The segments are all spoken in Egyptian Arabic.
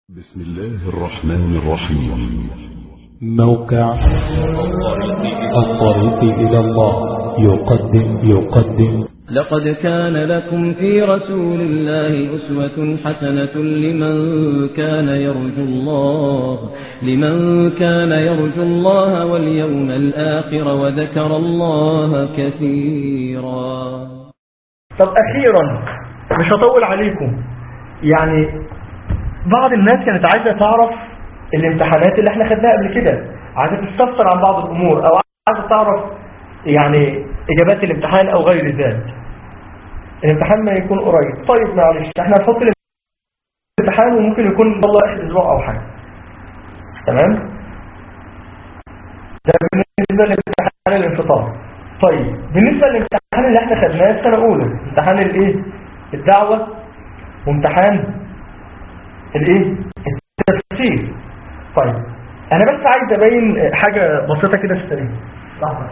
بسم الله الرحمن الرحيم موقع الطريق إلى الله يقدم يقدم لقد كان لكم في رسول الله أسوة حسنة لمن كان يرجو الله لمن كان يرجو الله واليوم الآخر وذكر الله كثيرا طب أخيرا مش هطول عليكم يعني بعض الناس كانت عايزة تعرف الامتحانات اللي احنا خدناها قبل كده عايزة تستفسر عن بعض الأمور أو عايزة تعرف يعني إجابات الامتحان أو غير ذلك الامتحان ما يكون قريب طيب معلش احنا هنحط الامتحان وممكن يكون والله آخر أسبوع أو حاجة تمام ده بالنسبة لامتحان الانفطار طيب بالنسبة للامتحان اللي احنا خدناه السنة أولى امتحان الايه الدعوة وامتحان الايه التفسير طيب انا بس عايز ابين حاجة بسيطة كده في السريع لحظة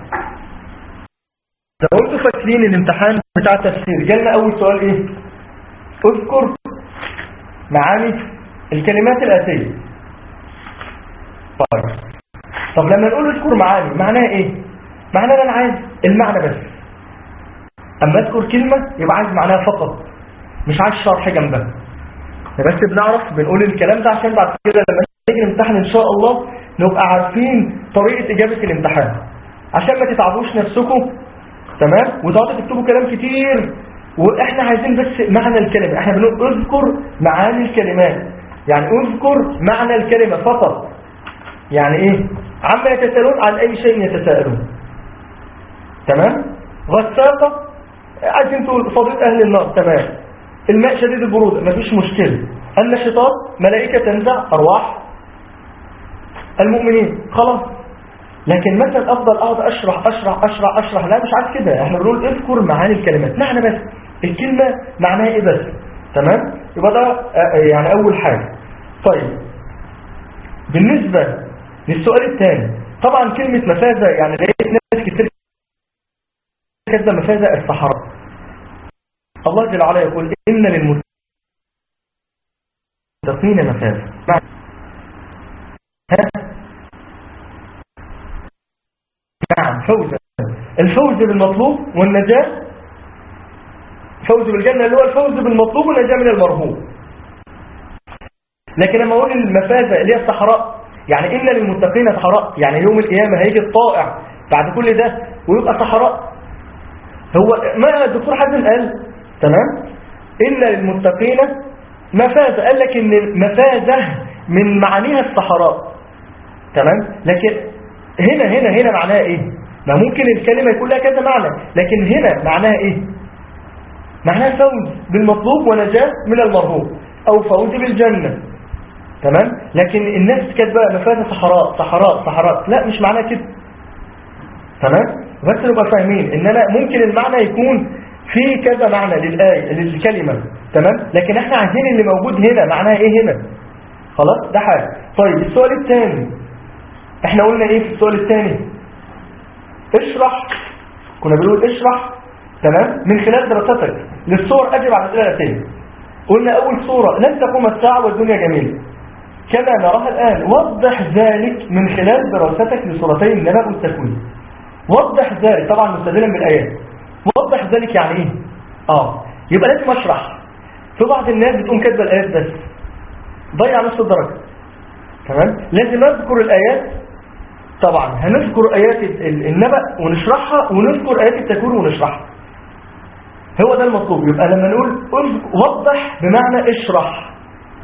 لو انتوا فاكرين الامتحان بتاع التفسير جالنا اول سؤال ايه اذكر معاني الكلمات الاتية طيب طب لما نقول اذكر معاني معناها ايه معناها ان انا عايز المعنى بس اما اذكر كلمة يبقى عايز معناها فقط مش عايز شرح جنبها بس بنعرف بنقول الكلام ده عشان بعد كده لما نيجي نمتحن ان شاء الله نبقى عارفين طريقة اجابة الامتحان عشان ما تتعبوش نفسكم تمام وتقعدوا تكتبوا كلام كتير واحنا عايزين بس معنى الكلمة احنا بنقول اذكر معاني الكلمات يعني اذكر معنى الكلمة فقط يعني ايه عما يتساءلون عن اي شيء يتساءلون تمام غساقة عايزين تقول صديق اهل النار تمام الماء شديد البرودة مفيش مشكلة النشطات ملائكة تنزع أرواح المؤمنين خلاص لكن مثلا أفضل أقعد أشرح أشرح أشرح أشرح لا مش عايز كده احنا بنقول اذكر معاني الكلمات معنى بس الكلمة معناها ايه بس تمام يبقى ده يعني أول حاجة طيب بالنسبة للسؤال الثاني طبعا كلمة مفازة يعني لقيت ناس كتير كذا مفازة الصحراء الله جل وعلا يقول إن للمتقين مفازة ها نعم فوزا الفوز بالمطلوب والنجاة فوز بالجنة اللي هو الفوز بالمطلوب والنجاة من المرهوب لكن لما أقول المفازة اللي هي الصحراء يعني إن للمتقين صحراء يعني يوم القيامة هيجي الطائع بعد كل ده ويبقى صحراء هو ما الدكتور حازم قال تمام إن للمتقين مفازة قال لك إن مفازة من معانيها الصحراء تمام لكن هنا هنا هنا معناها إيه ما ممكن الكلمة يكون لها كذا معنى لكن هنا معناها إيه معناها فوز بالمطلوب ونجاة من المرهوب أو فوز بالجنة تمام لكن الناس كانت بقى مفازة صحراء صحراء صحراء لا مش معناها كده تمام بس نبقى فاهمين ان انا ممكن المعنى يكون في كذا معنى للآية للكلمة تمام لكن احنا عايزين اللي موجود هنا معناها ايه هنا خلاص ده حاجة طيب السؤال الثاني احنا قلنا ايه في السؤال الثاني اشرح كنا بنقول اشرح تمام من خلال دراستك للصور اجب على الاسئله الاتيه قلنا اول صورة لن تقوم الساعة والدنيا جميلة كما نراها الآن وضح ذلك من خلال دراستك لصورتي النبأ والتكوين وضح ذلك طبعا مستدلا بالآيات وضح ذلك يعني ايه اه يبقى لازم اشرح في بعض الناس بتقوم كاتبه الايات بس ضيع نص الدرجه تمام لازم نذكر الايات طبعا هنذكر ايات النبأ ونشرحها ونذكر ايات التكوين ونشرحها هو ده المطلوب يبقى لما نقول وضح بمعنى اشرح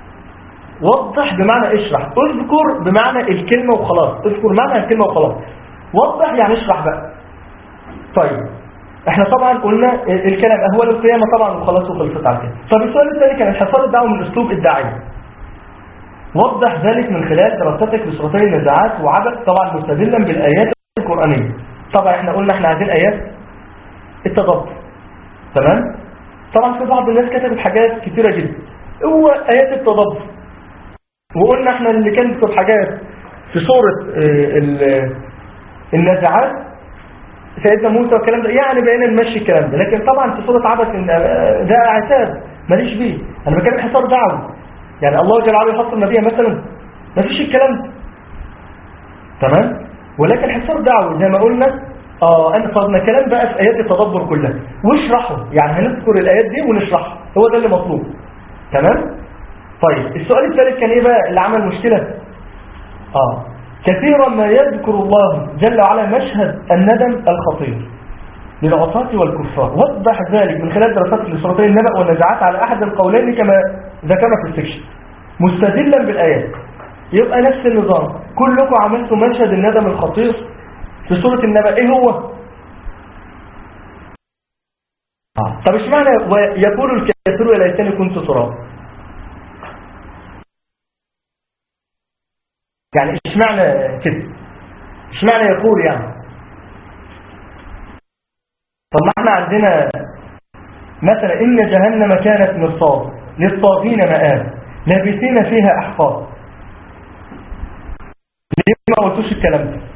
وضح بمعنى اشرح اذكر بمعنى الكلمة وخلاص اذكر معنى الكلمة وخلاص وضح يعني اشرح بقى طيب احنا طبعا قلنا الكلام اهوال القيامة طبعا وخلاص وخلصت على كده طب السؤال الثاني كان حصار الدعوة من اسلوب الداعية وضح ذلك من خلال دراستك لسورتي النزاعات وعبد طبعا مستدلا بالايات القرآنية طبعا احنا قلنا احنا عايزين ايات التدبر تمام طبعا في بعض الناس كتبت حاجات كتيرة جدا هو ايات التدبر وقلنا احنا اللي كان بيكتب حاجات في سورة النزاعات سيدنا موسى والكلام ده يعني بقينا نمشي الكلام ده لكن طبعا في سورة عبس إن ده عتاب ماليش بيه انا بتكلم حصار دعوي يعني الله جل وعلا يحط النبي مثلا ما فيش الكلام ده تمام ولكن حصار دعوي زي ما قلنا اه انا صدنا كلام بقى في ايات التدبر كلها واشرحه يعني هنذكر الايات دي ونشرحها هو ده اللي مطلوب تمام طيب السؤال الثالث كان ايه بقى اللي عمل مشكله اه كثيرا ما يذكر الله جل وعلا مشهد الندم الخطير للعصاة والكفار وضح ذلك من خلال دراسات لسورتين النبأ والنزعات على أحد القولين كما ذكرنا في السكشن مستدلا بالآيات يبقى نفس النظام كلكم عملتوا مشهد الندم الخطير في سورة النبأ ايه هو آه. طب اشمعنى يقول الكافر يا ليتني كنت تراب يعني اشمعنى كده اشمعنى يقول يعني طب ما احنا عندنا مثلا إن جهنم كانت مرصاد للطاغين مآب لابسين فيها أحقاب ليه ما قلتوش الكلام ده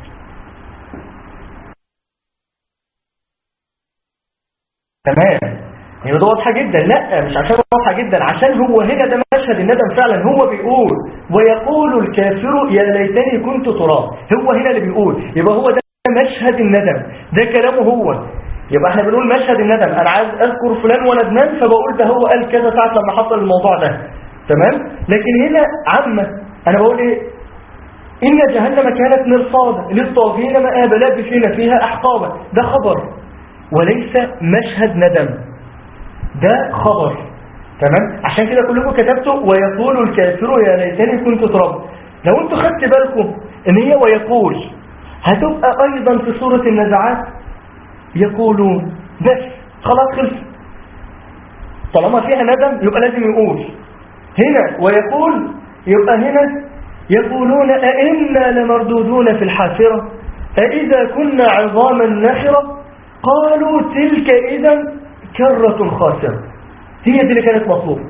تمام هي ده واضحة جدا لا مش عشان واضحة جدا عشان هو هنا ده مشهد الندم فعلا هو بيقول ويقول الكافر يا ليتني كنت تراب هو هنا اللي بيقول يبقى هو ده مشهد الندم ده كلامه هو يبقى احنا بنقول مشهد الندم انا عايز اذكر فلان وندمان فبقول ده هو قال كذا ساعة لما حصل الموضوع ده تمام لكن هنا عامة انا بقول ايه ان جهنم كانت مرصادا للطاغين مآب لابسين فيها احقابا ده خبر وليس مشهد ندم ده خبر تمام عشان كده كلكم كتبتوا ويقول الكافر يا ليتني كنت تراب لو انتوا خدت بالكم ان هي ويقول هتبقى ايضا في سورة النزعات يقولون بس خلاص خلص طالما فيها ندم يبقى لازم يقول هنا ويقول يبقى هنا يقولون أئنا لمردودون في الحافرة أئذا كنا عظاما نخرة قالوا تلك إذا كرة خاسرة هي دي اللي كانت مطلوبة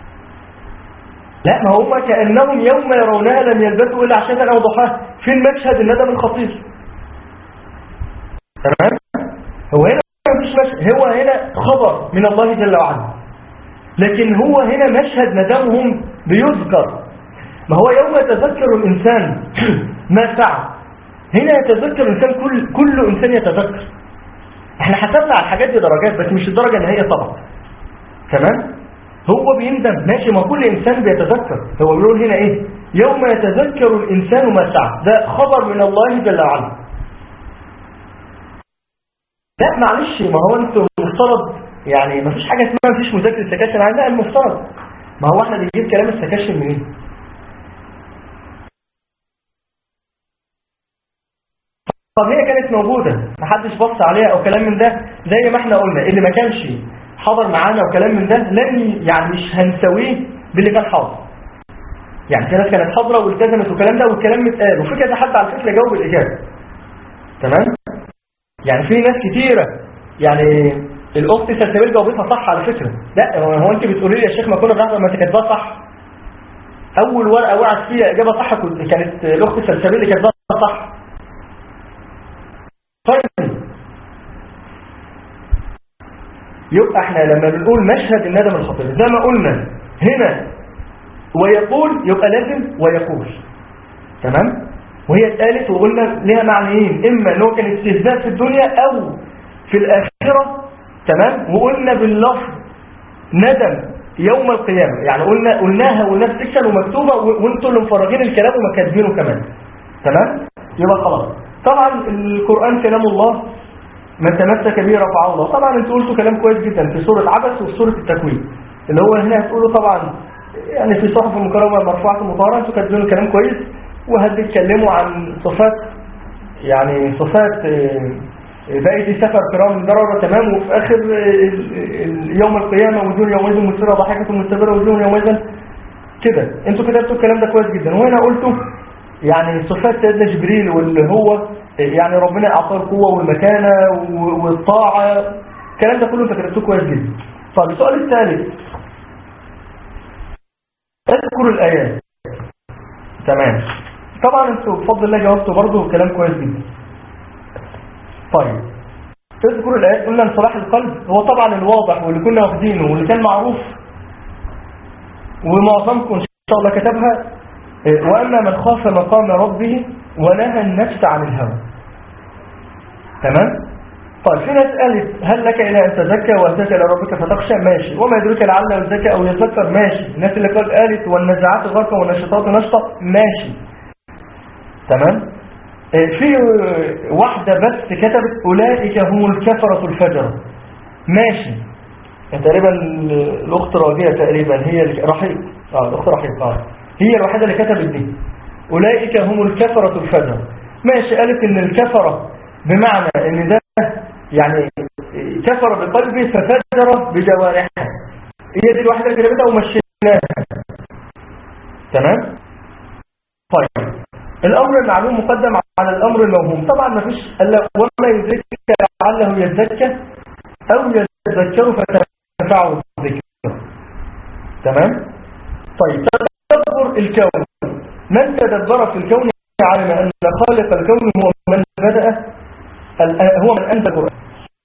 لا ما هم كأنهم يوم يرونها لم يلبثوا إلا عشان أو ضحاها في المشهد الندم الخطير تمام هو هنا مفيش مشهد هو هنا خبر من الله جل وعلا لكن هو هنا مشهد ندمهم بيذكر ما هو يوم يتذكر الإنسان ما سعى هنا يتذكر الإنسان كل كل إنسان يتذكر احنا حسبنا على الحاجات دي درجات بس مش الدرجة النهائية طبعا تمام هو بيندم ماشي ما كل إنسان بيتذكر هو بيقول هنا ايه يوم يتذكر الإنسان ما سعى ده خبر من الله جل وعلا لا معلش ما هو انتوا المفترض يعني ما فيش حاجة اسمها ما فيش مذاكرة سكاشن لا المفترض ما هو احنا بنجيب كلام السكاشن منين طب هي كانت موجودة محدش بص عليها او كلام من ده زي ما احنا قلنا اللي ما كانش حضر معانا وكلام من ده لن يعني مش هنسويه باللي كان حاضر يعني في ناس كانت حاضرة والتزمت والكلام ده والكلام متقال وفي كذا حد على فكرة جاوب الإجابة تمام يعني في ناس كتيرة يعني الأخت سلسبيل جاوبتها صح على فكرة لا هو أنت بتقولي لي يا شيخ ما كنا بنحضر ما كاتباها صح أول ورقة وقعت فيها إجابة صح كانت الأخت سلسبيل اللي كاتباها صح طيب يبقى احنا لما بنقول مشهد الندم الخطير زي ما قلنا هنا ويقول يبقى لازم ويقول تمام وهي اتقالت وقلنا لها معنيين اما ان هو كان استهزاء في الدنيا او في الاخره تمام وقلنا باللفظ ندم يوم القيامه يعني قلنا قلناها قلناها في سكشن ومكتوبه وانتوا اللي مفرغين الكلام وما كاتبينه كمان تمام يبقى خلاص طبعا القران كلام الله من تمسك به رفعه الله طبعا انتوا قلتوا كلام كويس جدا في سوره عبس وفي سوره التكوين اللي هو هنا هتقولوا طبعا يعني في صحف المكرمه مرفوعه مطهره انتوا كاتبين كلام كويس وهتتكلموا عن صفات يعني صفات بقية سفر كرام درجة تمام وفي آخر يوم القيامة وجوه يومئذ مسفرة ضحكة مستبرة وجوه يومئذ كده انتوا كتبتوا الكلام ده كويس جدا وهنا قلتوا يعني صفات سيدنا جبريل واللي هو يعني ربنا أعطاه القوة والمكانة والطاعة الكلام ده كله انت كتبتوه كويس جدا طب السؤال الثالث اذكر الآيات تمام طبعا انتوا بفضل الله جاوبتوا برضه كلام كويس جدا طيب اذكر الايات قلنا انصلاح القلب هو طبعا الواضح واللي كنا واخدينه واللي كان معروف ومعظمكم شاء الله كتبها آه، وأما من خاف مقام ربه ونهى النفس عن الهوى تمام طيب في ناس قالت هل لك إلى أن تزكى وأتاك إلى ربك فتخشى ماشي وما يدرك لعله يزكى أو يتذكر ماشي الناس اللي قال قالت والنزعات غرقا والنشطات نشطة ماشي تمام آه، في آه، واحدة بس كتبت أولئك هم الكفرة الفجرة ماشي تقريبا الأخت راجية تقريبا هي اللي- رحيق اه الأخت رحيق اه هي الوحيدة اللي كتبت دي أولئك هم الكفرة الفجرة ماشي قالت إن الكفرة بمعنى إن ده يعني كفر بقلبه ففجر بجوارحه هي دي الوحيدة اللي كتبتها ومشيناها تمام طيب الأمر المعلوم مقدم على الأمر الموهوم طبعا ما فيش إلا وما يدرك لعله يزكى أو يتذكر فتنفعه الذكر تمام طيب تدبر الكون من تدبر في الكون علم أن خالق الكون هو من بدأ ال- هو من أنزل القرآن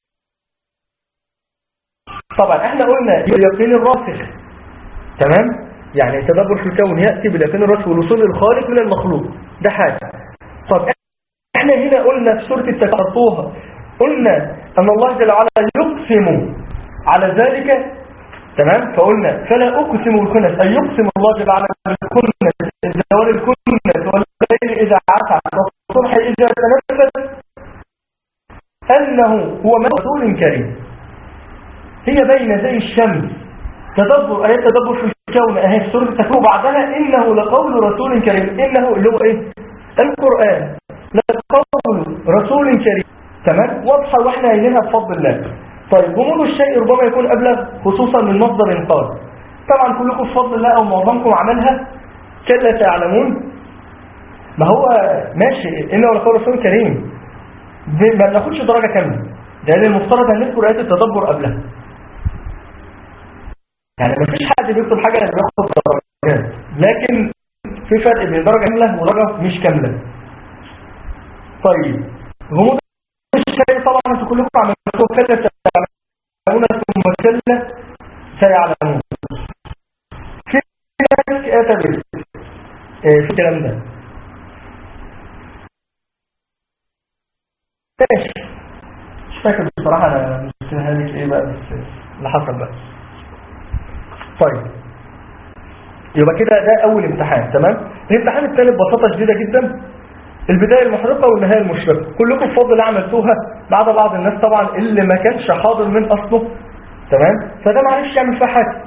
طبعا احنا قلنا اليقين الراسخ تمام يعني التدبر في الكون يأتي باليقين الراسخ والوصول للخالق من المخلوق ده حاجة طب احنا هنا قلنا في سورة التكرطوها قلنا أن الله جل وعلا يقسم على ذلك تمام فقلنا فلا أقسم بالكنس أي يقسم الله جل وعلا بالكنس الزوال الكنس والليل إذا عسى والصبح إذا تنفس أنه هو من رسول كريم هي بين زي الشمس تدبر آيات تدبر في الكون أهي في سورة التكوين بعدها إنه لقول رسول كريم إنه اللي هو إيه القرآن لقول رسول كريم تمام واضحة واحنا قايلينها بفضل الله طيب غموض الشيء ربما يكون أبلغ خصوصا من مصدر إنقاذ طبعا كلكم بفضل الله أو معظمكم عملها كلا تعلمون ما هو ماشي إنه لقول رسول كريم دي ما بناخدش درجة كاملة لأن المفترض أن نذكر آيات التدبر قبلها يعني ما فيش حد بيكتب حاجة اللي بياخد درجات لكن في فرق بين درجة كاملة ودرجة مش كاملة طيب غموض الشيء طبعا انتوا كلكم عملتوا كده تعلمون ثم كلا سيعلمون في ناس كتبت آه، في الكلام ده ماشي مش فاكر بصراحة أنا مش لك إيه بقى بس اللي حصل بقى طيب يبقى كده ده أول امتحان تمام الامتحان الثاني ببساطة شديدة جدا البداية المحرقة والنهاية المشرقة كلكم بفضل الله عملتوها بعد بعض الناس طبعا اللي ما كانش حاضر من أصله تمام فده معلش يعمل فيها حاجة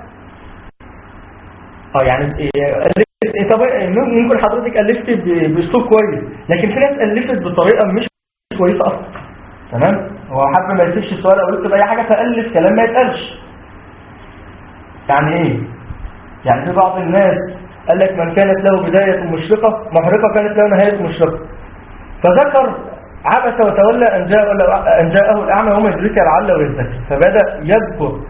اه يعني إيه ألفت إيه طب إيه ممكن حضرتك ألفت ب- بأسلوب كويس لكن في ناس ألفت بطريقة مش كويسة أصلا تمام هو حد ما يكتبش السؤال أو يكتب أي حاجة فألف كلام ما يتقالش يعني إيه يعني في بعض الناس قال لك من كانت له بداية مشرقة محرقة كانت له نهاية مشرقة فذكر عبس وتولى أن, جاء أن جاءه الأعمى وما يدرك لعله يزكي فبدأ يذكر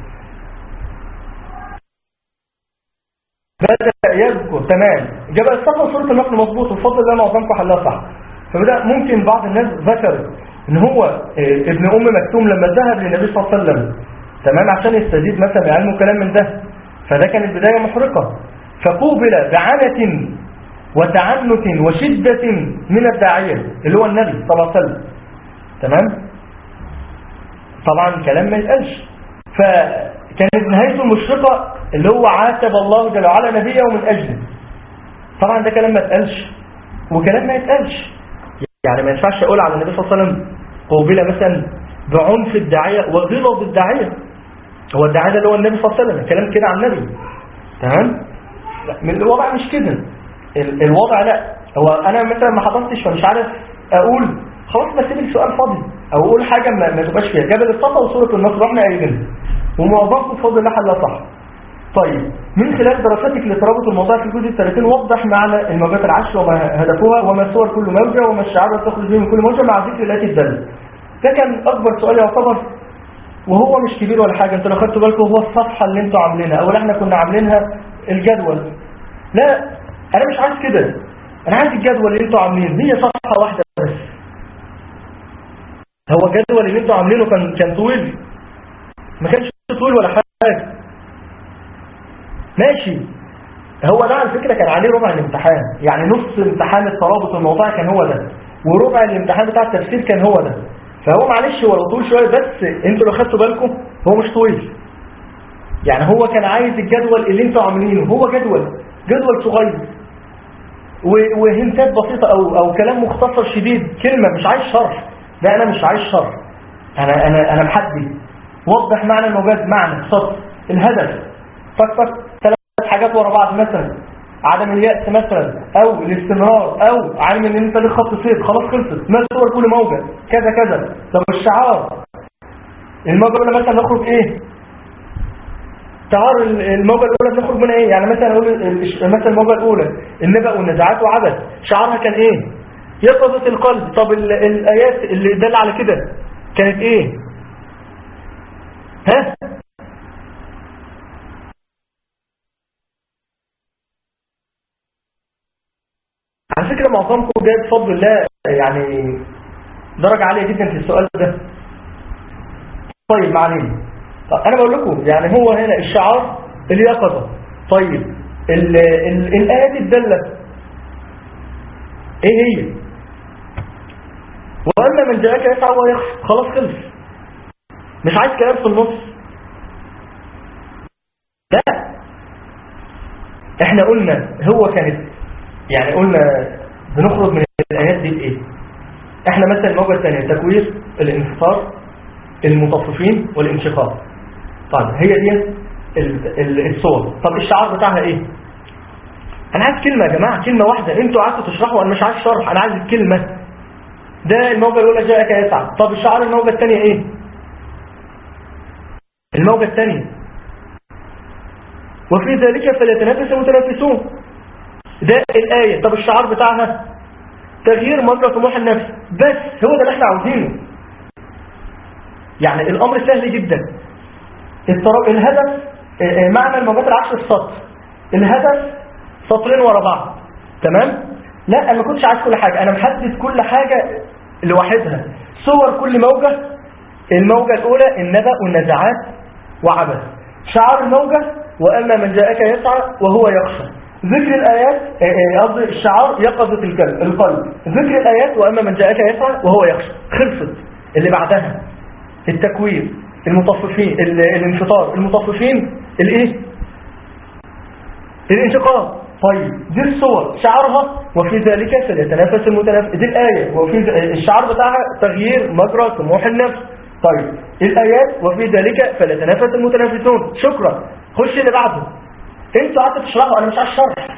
بدأ يذكر تمام جاب الصفة سورة النقل مظبوط وفضل الله معظمكم حلها صح فبدأ ممكن بعض الناس ذكر ان هو آه، ابن ام مكتوم لما ذهب للنبي صلى الله عليه وسلم تمام عشان يستزيد مثلا علم وكلام من ده فده كانت بداية محرقة فقوبل بعنة وتعنت وشدة من الداعية اللي هو النبي صلى الله عليه وسلم تمام طبعا كلام ما يتقالش فكانت نهايته المشرقة اللي هو عاتب الله جل وعلا نبيه من أجله طبعا ده كلام ما يتقالش وكلام ما يتقالش يعني ما ينفعش أقول على النبي صلى الله عليه وسلم قوبلة مثلا بعنف الداعية وغلظ الداعية هو الداعية ده اللي هو النبي صلى الله عليه وسلم الكلام كده عن النبي تمام لا من الوضع مش كده ال- الوضع لا هو انا مثلا ما حضرتش فمش عارف اقول خلاص بسيب السؤال فاضي او اقول حاجه ما, ما تبقاش فيها جبل الصفا وسوره النصر واحنا قايلين ومعظمكم بفضل الله حلها صح طيب من خلال دراستك لترابط الموضوع في الجزء الثلاثين وضح معنى الموجات العشر وما هدفها وما صور كل موجة وما الشعار تخرج من كل موجة مع ذكر الآتي الدالة ده كان أكبر سؤال يعتبر وهو مش كبير ولا حاجة انتوا لو خدتوا بالكم هو الصفحة اللي انتوا عاملينها او اللي احنا كنا عاملينها الجدول لا انا مش عايز كده انا عايز الجدول اللي انتوا عاملينه هي صفحة واحدة بس هو الجدول اللي انتوا عاملينه كان كان طويل ما كانش طويل ولا حاجة ماشي هو ده على فكرة كان عليه ربع الامتحان يعني نص امتحان الترابط الموضوعي كان هو ده وربع الامتحان بتاع التفسير كان هو ده فهو معلش هو لو طول شوية بس انتوا لو خدتوا بالكم هو مش طويل يعني هو كان عايز الجدول اللي انتوا عاملينه هو جدول جدول صغير و- وهنتات بسيطة او او كلام مختصر شديد كلمة مش عايز شرح ده انا مش عايز شرح انا انا انا محدد وضح معنى الموجات معنى سطر الهدف فكر ثلاث حاجات ورا بعض مثلا عدم اليأس مثلا او الاستمرار او علم ان انت ليك خط سير خلاص خلصت ما صور كل موجة كذا كذا طب الشعار الموجة الاولى مثلا نخرج ايه تعار الموجة الاولى بنخرج منها ايه يعني مثلا اقول ال- مثلا الموجة الاولى النبأ والنزاعات وعبث شعارها كان ايه يقظة القلب طب ال- الايات اللي دل على كده كانت ايه ها على فكرة معظمكم جاي بفضل الله يعني درجة عالية جدا في السؤال ده طيب ما علينا طب انا بقول لكم يعني هو هنا الشعار اليقظة طيب ال ال الآيات الدالة ايه هي واما من جاءك يسعى ويخشى خلاص خلص مش عايز كلام في النص لا احنا قلنا هو كانت يعني قلنا بنخرج من الآيات دي بإيه احنا مثلا الموجة الثانية تكوير الانفطار المطففين والانشقاق طيب هي دي ال- ال- الصور طب الشعار بتاعها ايه انا عايز كلمة يا جماعة كلمة واحدة انتوا قعدتوا تشرحوا انا مش عايز شرح انا عايز الكلمة ده الموجة الاولى جاءك يسعى طب الشعار الموجة الثانية ايه الموجة الثانية وفي ذلك فليتنافس المتنافسون ده الآية طب الشعار بتاعها تغيير مجرى طموح النفس بس هو ده اللي احنا عاوزينه يعني الأمر سهل جدا الطر- الهدف آه، آه، معنى الموجات العشر السطر الهدف سطرين ورا بعض تمام لا انا ما كنتش عايز كل حاجة انا محدد كل حاجة لوحدها صور كل موجة الموجة الأولى النبأ والنزعات وعبث شعار الموجة وأما من جاءك يسعى وهو يخشى ذكر الآيات آه، آه، قصدي الشعار يقظة القلب القلب ذكر الآيات وأما من جاءك يسعى وهو يخشى خلصت اللي بعدها التكوير المطففين ال- الانفطار المطففين الايه الانشقاق طيب دي الصور شعارها وفي ذلك فليتنافس المتنافس دي الآية وفي ذ- الشعار بتاعها تغيير مجرى طموح النفس طيب الآيات وفي ذلك فليتنافس المتنافسون شكرا خش اللي بعده انتوا قعدتوا تشرحوا انا مش عايز شرح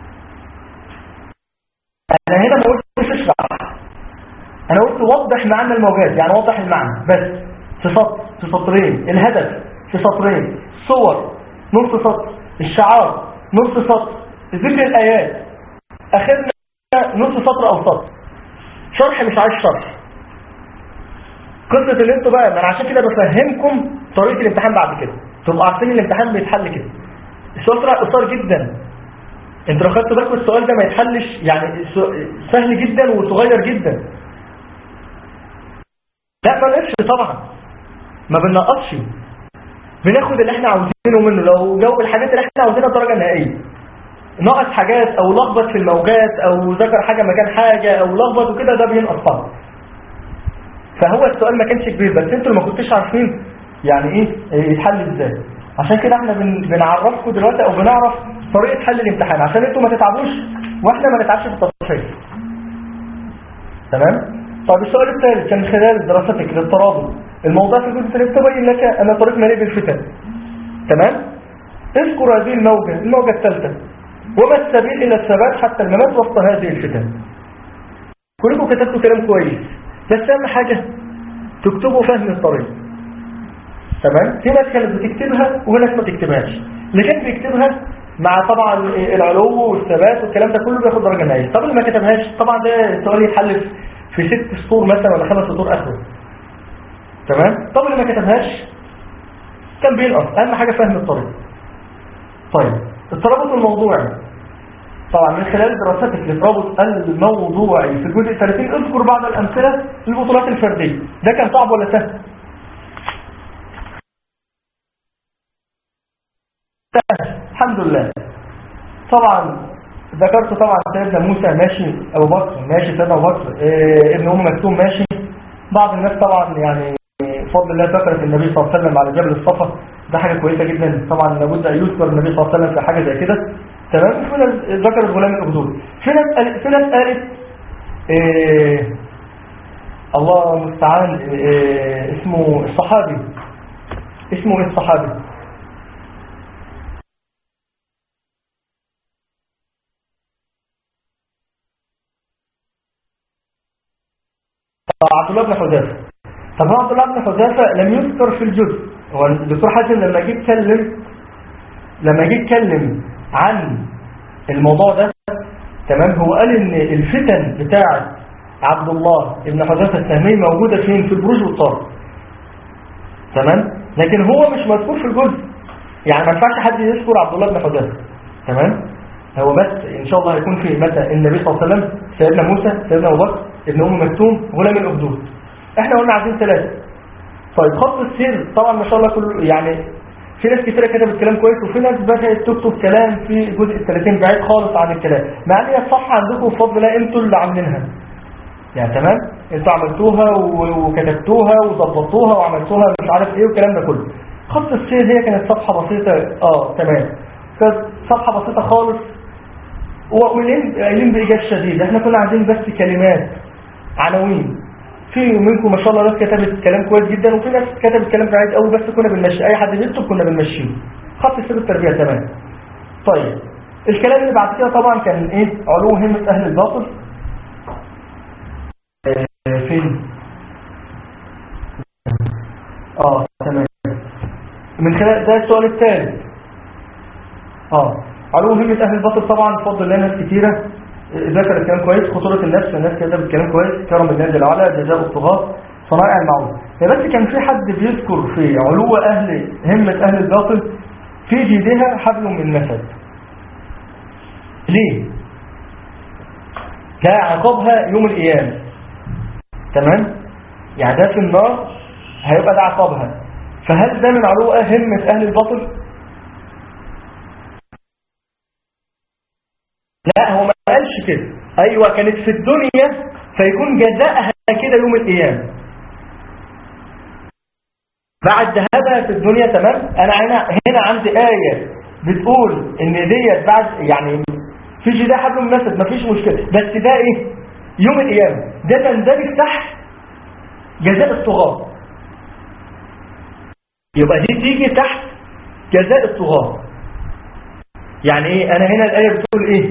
انا هنا ما قلتش اشرح انا قلت وضح معنى الموجات يعني وضح المعنى بس في سطر في سطرين الهدف في سطرين صور نص سطر الشعار نص سطر ذكر الايات اخرنا نص سطر او سطر شرح مش عايز شرح قصة اللي انتوا بقى ما انا عشان كده بفهمكم طريقة الامتحان بعد كده تبقوا عارفين الامتحان بيتحل كده السؤال طلع قصير جدا انتوا لو خدتوا بالكم السؤال ده ما يتحلش يعني سو- سهل جدا وصغير جدا لا ما نقفش طبعا ما بننقصش بناخد اللي احنا عاوزينه منه لو جو الحاجات اللي احنا عاوزينها الدرجه النهائيه ناقص حاجات او لخبط في الموجات او ذكر حاجه مكان حاجه او لخبط وكده ده بينقص طبعا فهو السؤال ما كانش كبير بس انتوا اللي ما كنتوش عارفين يعني ايه إيه يتحل ازاي عشان كده احنا بن... بنعرفكم دلوقتي او بنعرف طريقه حل الامتحان عشان انتوا ما تتعبوش واحنا ما نتعبش في التصحيح تمام طب السؤال الثالث كان خلال دراستك للترابط الموضوع في الجزء الثالث تبين لك ان طريق مليء بالفتن تمام اذكر هذه الموجة الموجة الثالثة وما السبيل الى الثبات حتى الممات وسط هذه الفتن كلكم كتبتوا كلام كويس بس اهم حاجة تكتبوا فهم الطريق تمام في ناس كانت بتكتبها وفي ناس ما تكتبهاش اللي كان بيكتبها مع طبعا العلو والثبات والكلام ده كله بياخد درجه نهائيه طب اللي ما كتبهاش طبعا ده السؤال يتحل في ست سطور مثلا ولا خمس سطور اخره تمام طب اللي ما كتبهاش كان بينقص اهم حاجه فهم الطريق طيب الترابط الموضوعي طبعا من خلال دراستك للترابط الموضوعي في الجزء 30 اذكر بعض الامثله للبطولات الفرديه ده كان صعب ولا سهل سهل الحمد لله طبعا ذكرت طبعا سيدنا موسى ماشي ابو بكر ماشي سيدنا ابو بكر إيه ابن ام مكتوم ماشي بعض الناس طبعا يعني بفضل الله ذكرت النبي صلى الله عليه وسلم على جبل الصفا ده حاجه كويسه جدا طبعا لابد ان يذكر النبي صلى الله عليه وسلم في حاجه زي كده تمام في ناس ذكرت غلام الاخدود في ناس قالت في ناس قالت إيه الله المستعان إيه اسمه الصحابي اسمه ايه الصحابي عبد الله بن حذافه طب هو عبد الله بن حذافه لم يذكر في الجزء هو الدكتور حاتم لما جه يتكلم لما جه يتكلم عن الموضوع ده تمام هو قال ان الفتن بتاعه عبد الله بن حذافه السهمي موجوده فين في البروج والطار تمام لكن هو مش مذكور في الجزء يعني ما ينفعش حد يذكر عبد الله بن حذافه تمام هو بس ان شاء الله هيكون في متى النبي صلى الله عليه وسلم سيدنا موسى سيدنا ابو بكر ابن ام مكتوم غلام الاخدود احنا قلنا عايزين ثلاثه طيب خط السير طبعا ما شاء الله كله يعني في ناس كتيرة كتبت كلام كويس وفي ناس بدأت تكتب كلام في جزء ال 30 بعيد خالص عن الكلام مع ان هي الصفحة عندكم بفضل الله انتوا اللي عاملينها يعني تمام انتوا عملتوها و- وكتبتوها وظبطوها وعملتوها مش عارف ايه والكلام ده كله خط السير هي كانت صفحة بسيطة اه تمام كانت صفحة بسيطة خالص وقايلين قايلين بإيجاز شديد احنا كنا عايزين بس كلمات عناوين في منكم ما شاء الله ناس كتبت كلام كويس جدا وفي ناس كتبت كلام بعيد قوي بس كنا بنمشي اي حد بيكتب كنا بنمشيه خط سير التربيه تمام طيب الكلام اللي بعد كده طبعا كان ايه علو همه اهل الباطل آه، فين اه تمام من خلال ده السؤال الثالث اه علو همة أهل الباطل طبعا بفضل الله ناس كتيرة ذكر الكلام كويس خطورة النفس الناس كتبت الكلام كويس كرم الله جل وعلا جزاء الطغاة صنائع المعروف هي بس كان في حد بيذكر في علو أهل همة أهل الباطل في جيدها حبل من مسد ليه؟ ده عقابها يوم القيامة تمام؟ يعني ده في النار هيبقى ده عقابها فهل ده من علو همة أهل الباطل؟ لا هو ما قالش كده ايوه كانت في الدنيا فيكون جزاءها كده يوم القيامه بعد ذهبها في الدنيا تمام انا هنا هنا عندي ايه بتقول ان ديت بعد يعني في جداء حبل من مسد مفيش مشكله بس ده ايه يوم القيامه ده تندرج تحت جزاء الطغاه يبقى دي تيجي تحت جزاء الطغاه يعني ايه انا هنا الايه بتقول ايه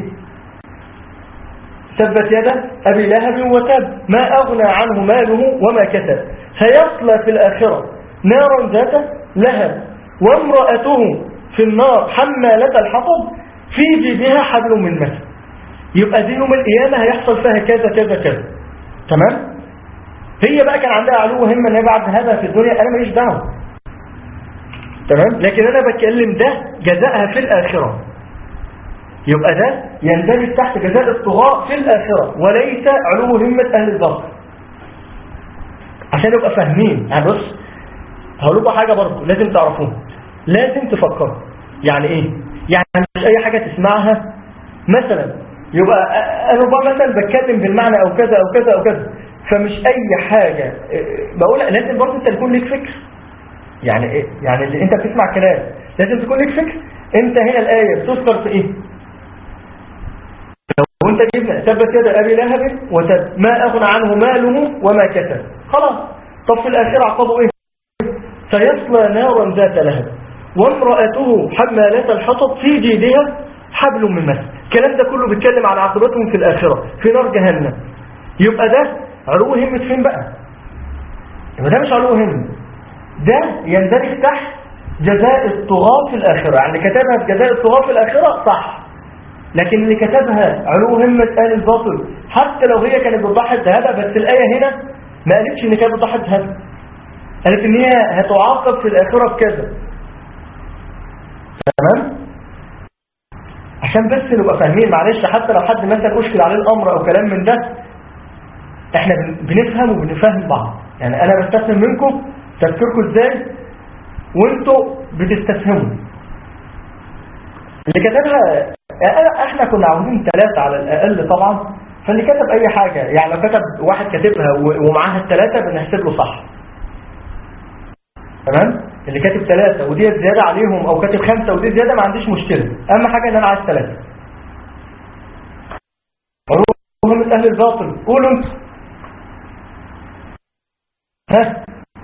تبت يدا ابي لهب وتب ما اغنى عنه ماله وما كسب سيصلى في الاخره نارا ذات لهب وامراته في النار حماله الحطب في جيبها حبل من مسد يبقى دي يوم القيامه هيحصل فيها كذا كذا كذا تمام هي بقى كان عندها علو همه ان هي بعد هذا في الدنيا انا ماليش دعوه تمام لكن انا بتكلم ده جزاءها في الاخره يبقى ده يندرج تحت جزاء الطغاة في الآخرة وليس علو همة أهل الباطل عشان نبقى فاهمين يعني بص هقول لكم حاجة برضه لازم تعرفوها لازم تفكروا يعني ايه يعني مش اي حاجة تسمعها مثلا يبقى انا ربما مثلا بتكلم بالمعنى او كذا او كذا او كذا فمش اي حاجة بقول لازم برضه انت يكون ليك فكر يعني ايه يعني اللي انت بتسمع كلام لازم تكون ليك فكر انت هنا الايه بتذكر في ايه لو انت جبنا ثبت يد ابي لهب وتب ما اغنى عنه ماله وما كسب خلاص طب في الاخره عقبه ايه سيصلى نارا ذات لهب وامراته حماله الحطب في جيدها حبل من مسد الكلام ده كله بيتكلم عن عاقبتهم في الاخره في نار جهنم يبقى ده علو همه فين بقى يبقى ده مش علو همه ده يندرج تحت جزاء الطغاة في الآخرة يعني كتبها في جزاء الطغاة في الآخرة صح لكن اللي كتبها علو همة أهل الباطل حتى لو هي كانت بتضحي بهذا بس الآية هنا ما قالتش إن كانت بتضحي بهذا قالت إن هي هتعاقب في الآخرة بكذا تمام عشان بس نبقى فاهمين معلش حتى لو حد مثلا أشكل عليه الأمر أو كلام من ده احنا بنفهم وبنفهم بعض يعني أنا بستفهم منكم تفكيركم ازاي وانتوا بتستفهموا اللي كتبها أنا- احنا كنا عاوزين ثلاثة على الأقل طبعا فاللي كتب أي حاجة يعني لو كتب واحد كاتبها و- ومعاها الثلاثة بنحسب له صح تمام اللي كاتب ثلاثة ودي زيادة عليهم أو كاتب خمسة ودي زيادة ما عنديش مشكلة أهم حاجة إن أنا عايز ثلاثة مهمة أهل الباطل قولوا انتوا ها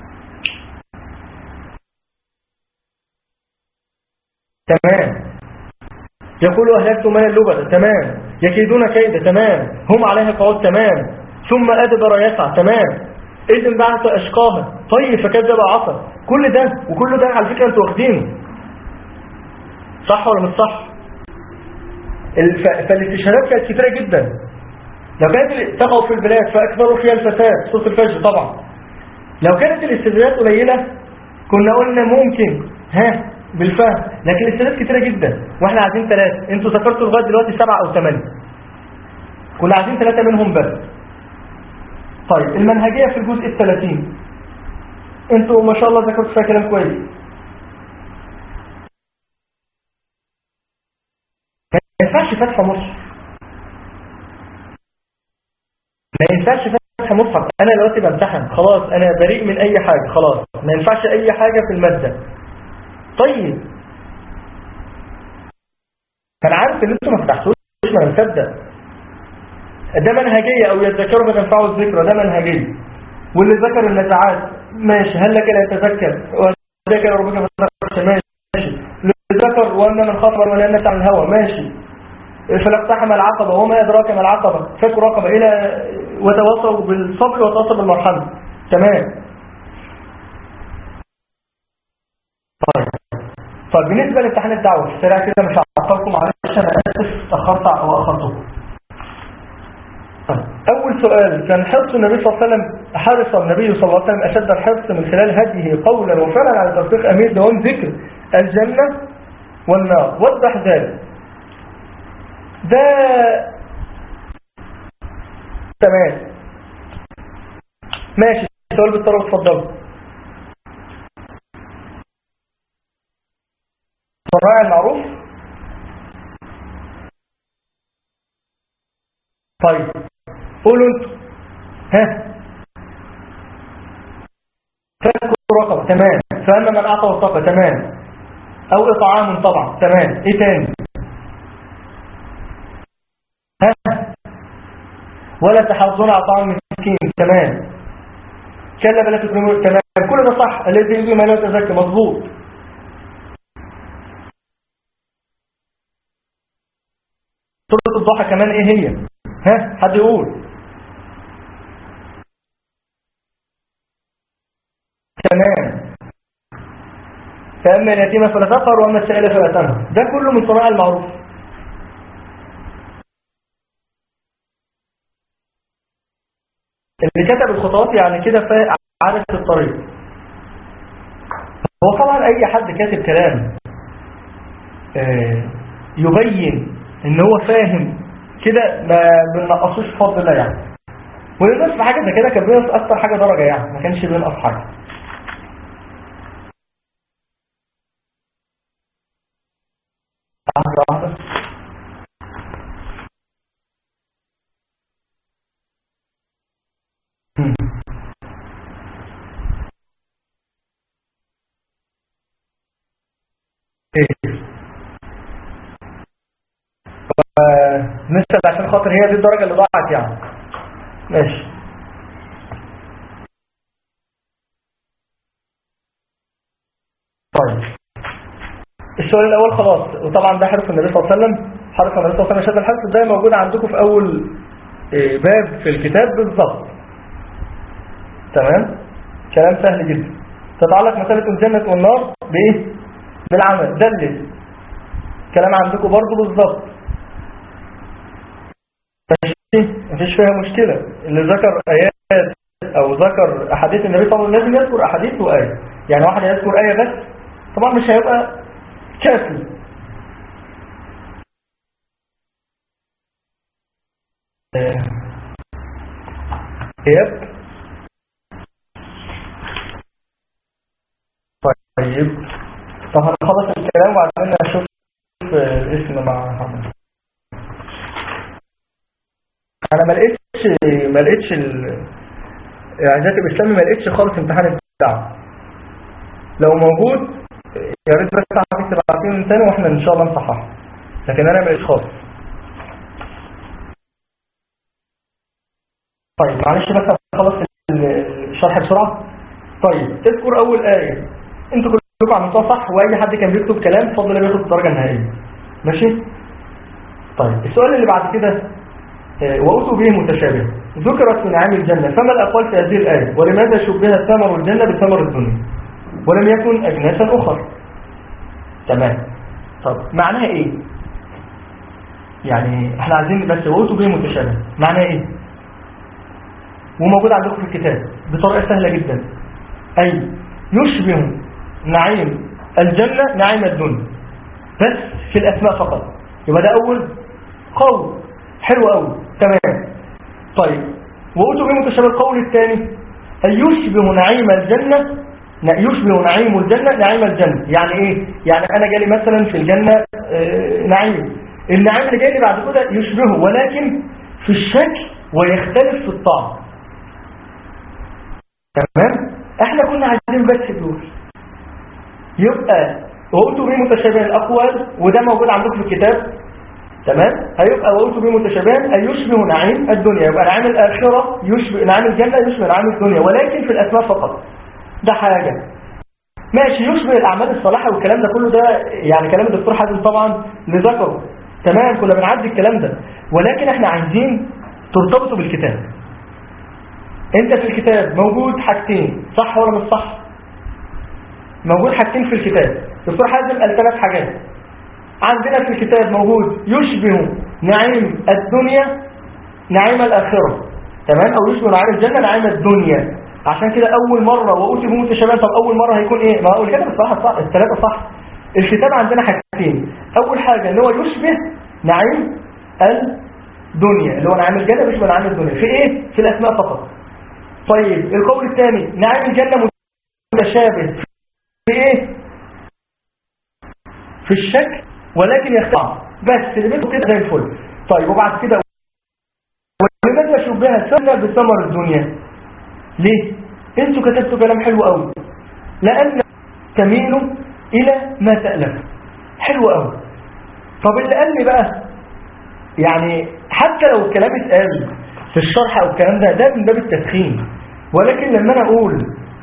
تمام يقول أهلكت من اللبد تمام يكيدون كيدا تمام هم عليها قعود تمام ثم أدبر يسعى تمام إذن بعث أشقاها طيب فكذب عصى كل ده وكل ده على فكرة أنتوا واخدينه صح ولا مش صح الف... فالاستشهادات كانت كتيرة جدا لو كانت تقعوا في البلاد فأكثروا فيها الفساد صوت الفجر طبعا لو كانت الاستشهادات قليلة كنا قلنا ممكن ها بالفهم لكن الاستشهادات كتيرة جدا واحنا عايزين ثلاثة انتوا ذكرتوا لغاية دلوقتي سبعة او ثمانية كنا عايزين ثلاثة منهم بس طيب المنهجية في الجزء الثلاثين انتوا ما شاء الله ذكرتوا فيها كلام كويس ما ينفعش فتح مصحف ما ينفعش فتح مصحف انا دلوقتي بمتحن خلاص انا بريء من اي حاجة خلاص ما ينفعش اي حاجة في المادة طيب انا عارف ان انتوا ما فتحتوش ما نصدق ده منهجية او يتذكروا ما تنفعوا الذكرى ده منهجية واللي ذكر النزعات ماشي هل لك لا يتذكر وذكر ربك ما تذكرش ماشي اللي ذكر وان من خطر ولا الناس عن الهوى ماشي فلاقتحم العقبة وما أدراك ما العقبة فك رقبة إلى وتواصلوا بالصبر وتواصلوا بالمرحمة تمام طيب طيب بالنسبة لامتحان الدعوة سريع كده مش هعطلكم معلش أنا آسف تأخرت أو أخرتكم طيب أول سؤال كان حرص النبي صلى الله عليه وسلم حرص النبي صلى الله عليه وسلم أشد الحرص من خلال هديه قولا وفعلا على تطبيق أمير دوام ذكر الجنة والنار وضح ذلك ده تمام ماشي السؤال بالطرف اتفضل صراع المعروف طيب قولوا انتوا ها فكوا رقبة تمام فأما من أعطى واتقى تمام أو إطعام طبعا تمام إيه تاني ها ولا تحافظون على طعام المسكين تمام كلا بلا تكرمون تمام كل ده صح الذي يجي ما لا يتزكى مظبوط سورة الضحى كمان ايه هي ها حد يقول تمام فأما اليتيمة فلا تقهر وأما السائل فلا تنهر ده كله من صناع المعروف اللي كتب الخطوات يعني كده عارف الطريق هو طبعا اي حد كاتب كلام آه يبين ان هو فاهم كده ما بنقصوش بفضل الله يعني وينقص في حاجه زي كده كان بينقص اكتر حاجه درجه يعني ما كانش بينقص حاجه واحده واحده نسأل عشان خاطر هي دي الدرجة اللي ضاعت يعني ماشي طيب السؤال الأول خلاص وطبعا ده حرص النبي صلى الله عليه وسلم حرص النبي صلى الله عليه وسلم شد الحرص ده موجود عندكم في أول باب في الكتاب بالظبط تمام كلام سهل جدا تتعلق مسألة الجنة والنار بإيه بالعمل دلل كلام عندكم برضه بالظبط مفيش فيها مشكلة اللي ذكر آيات أو ذكر أحاديث النبي صلى الله عليه وسلم لازم يذكر أحاديث وآية يعني واحد يذكر آية بس طبعا مش هيبقى كافي يب طيب طب هنخلص الكلام وبعدين اشوف الاسم مع محمد انا ما لقيتش ما لقيتش ال... يعني ذات الاسلامي ما لقيتش خالص امتحان الدعوه لو موجود يا ريت بس تعرف تبعتين تاني واحنا ان شاء الله نصححه لكن انا ما لقيتش خالص طيب معلش بس خلص الشرح بسرعه طيب اذكر اول ايه انتوا كلكم عملتوها صح واي حد كان بيكتب كلام فضل بياخد الدرجه النهائيه ماشي طيب السؤال اللي بعد كده آه، وأوتوا به متشابه ذكرت في نعام الجنة فما الأقوال في هذه الآية ولماذا شبه ثمر الجنة بثمر الدنيا ولم يكن أجناسا أخرى تمام طب معناها إيه يعني احنا عايزين بس وأوتوا به متشابه معناها إيه وموجود عندكم في الكتاب بطريقة سهلة جدا أي يشبه نعيم الجنة نعيم الدنيا بس في الأسماء فقط يبقى ده أول قول حلو قوي تمام طيب وأوتوا به متشابه القول الثاني أن يشبه نعيم الجنة ن- يشبه نعيم الجنة نعيم الجنة يعني إيه؟ يعني أنا جالي مثلا في الجنة آه، نعيم النعيم اللي جالي بعد كده يشبهه ولكن في الشكل ويختلف في الطعم تمام احنا كنا عايزين بس دول يبقى وقلتوا به متشابهان الاقوال وده موجود عندكم في الكتاب تمام هيبقى وقلتوا به متشابهان أن يشبه نعيم الدنيا يبقى نعيم الآخرة يشبه نعيم الجنة يشبه نعيم الدنيا ولكن في الأسماء فقط ده حاجة ماشي يشبه الأعمال الصالحة والكلام ده كله ده يعني كلام الدكتور حازم طبعا لذكره تمام كنا بنعدي الكلام ده ولكن احنا عايزين ترتبطوا بالكتاب انت في الكتاب موجود حاجتين صح ولا مش صح موجود حاجتين في الكتاب دكتور حازم قال ثلاث حاجات عندنا في الكتاب موجود يشبه نعيم الدنيا نعيم الآخرة تمام أو يشبه نعيم الجنة نعيم الدنيا عشان كده أول مرة وأوتي به متشابهان طب أول مرة هيكون إيه؟ ما هو الكتاب الصراحة صح الثلاثة صح الكتاب عندنا حاجتين أول حاجة إن هو يشبه نعيم الدنيا اللي هو نعيم الجنة بيشبه نعيم الدنيا في إيه؟ في الأسماء فقط طيب القول الثاني نعيم الجنة متشابه في إيه؟ في الشكل ولكن يختلف بس اللي بينهم كده زي الفل طيب وبعد كده ولماذا شبهها سنة بثمر الدنيا ليه انتوا كتبتوا كلام حلو قوي لان تميلوا الى ما تألف حلو قوي طب اللي قال لي بقى يعني حتى لو الكلام اتقال في الشرح او الكلام ده ده من باب التسخين ولكن لما انا اقول